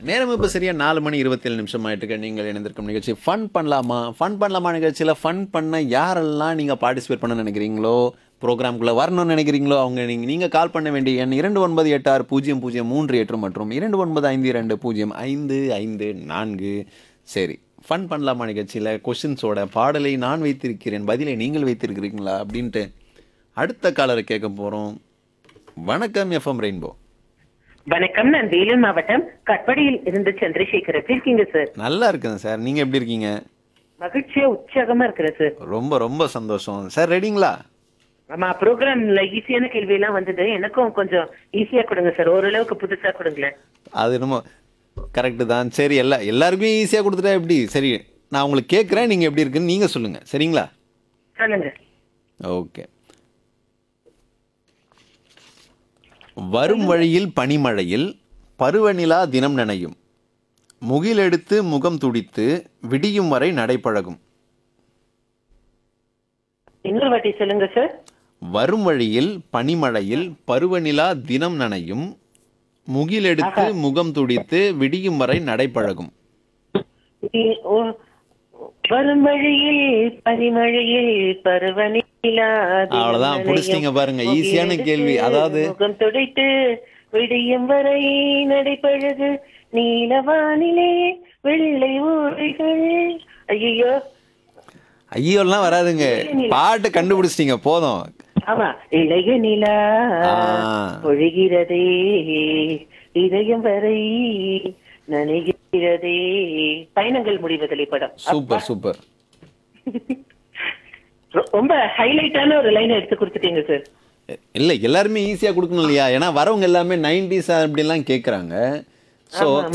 நேரம் இப்போ சரியா நாலு மணி இருபத்தேழு நிமிஷம் ஆயிட்டு நீங்கள் இணைந்திருக்கும் நிகழ்ச்சி ஃபன் பண்ணலாமா ஃபன் பண்ணலாமா நிகழ்ச்சியில் ஃபன் பண்ண யாரெல்லாம் நீங்கள் பார்ட்டிசிபேட் பண்ண நினைக்கிறீங்களோ ப்ரோக்ராம்குள்ளே வரணும்னு நினைக்கிறீங்களோ அவங்க நீங்கள் நீங்கள் கால் பண்ண வேண்டிய எண் இரண்டு ஒன்பது எட்டு ஆறு பூஜ்ஜியம் பூஜ்ஜியம் மூன்று எட்டு மற்றும் இரண்டு ஒன்பது ஐந்து இரண்டு பூஜ்ஜியம் ஐந்து ஐந்து நான்கு சரி ஃபன் பண்ணலாமா நிகழ்ச்சியில் கொஷின்ஸோட பாடலை நான் வைத்திருக்கிறேன் பதிலை நீங்கள் வைத்திருக்கிறீங்களா அப்படின்ட்டு அடுத்த காலரை கேட்க போகிறோம் வணக்கம் எஃப்எம் ரெயின்போ வணக்கம் நான் வேலூர் மாவட்டம் கட்படியில் இருந்து சந்திரசேகர் எப்படி இருக்கீங்க சார் நல்லா இருக்குங்க சார் நீங்கள் எப்படி இருக்கீங்க மகிழ்ச்சியா உற்சாகமா இருக்கிறேன் சார் ரொம்ப ரொம்ப சந்தோஷம் சார் ரெடிங்களா ஆமா ப்ரோக்ராம்ல ஈஸியான கேள்வி எல்லாம் வந்தது எனக்கும் கொஞ்சம் ஈஸியா கொடுங்க சார் ஓரளவுக்கு புதுசா கொடுங்களேன் அது என்னமோ கரெக்டு தான் சரி எல்லா எல்லாருக்கும் ஈஸியாக கொடுத்துட்டா எப்படி சரி நான் உங்களுக்கு கேட்குறேன் நீங்கள் எப்படி இருக்குன்னு நீங்கள் சொல்லுங்கள் சரிங்களா சொல்லுங்க ஓகே வரும் வழியில் பனிமழையில் பருவநிலா தினம் நனையும் முகிலெடுத்து முகம் துடித்து விடியும் வரை நடைபழகும் இன்னொரு வாட்டி சொல்லுங்க சார் வரும் வழியில் பனிமழையில் பருவநிலா தினம் நனையும் முகிலெடுத்து முகம் துடித்து விடியும் வரை நடைபழகும் இ- ஓ- வரும் வழியில் பனிமழையில் பருவநிலா தினம் அவ்வளவுதான், நனையும். புடிச்சிட்டீங்க பாருங்க. ஈஸியான முகிலெடுத்து கேள்வி. அதாவது- முகம் துடைத்து விடியும் வரை நடைபழகு நீலவானிலே வெள்ளை ஊழிகள் ஐயோ ஐயோலாம் வராதுங்க பாட்டு கண்டுபிடிச்சிட்டீங்க போதும் ஆமா இளைய நிலா ஆ. ஒழுகிறதே இதயம் வரை நனைகிறதே பயணங்கள் முடிவதில்லை படம் சூப்பர் சூப்பர் ரொ- ரொம்ப ஹைலைட்டான ஒரு லைன் எடுத்து கொடுத்துட்டீங்க சார் இல்ல எல்லாருமே ஈஸியா கொடுக்கணும் இல்லையா ஏன்னா வரவங்க எல்லாமே நைன்டிஸ் அப்படிலாம் கேக்குறாங்க ஸோ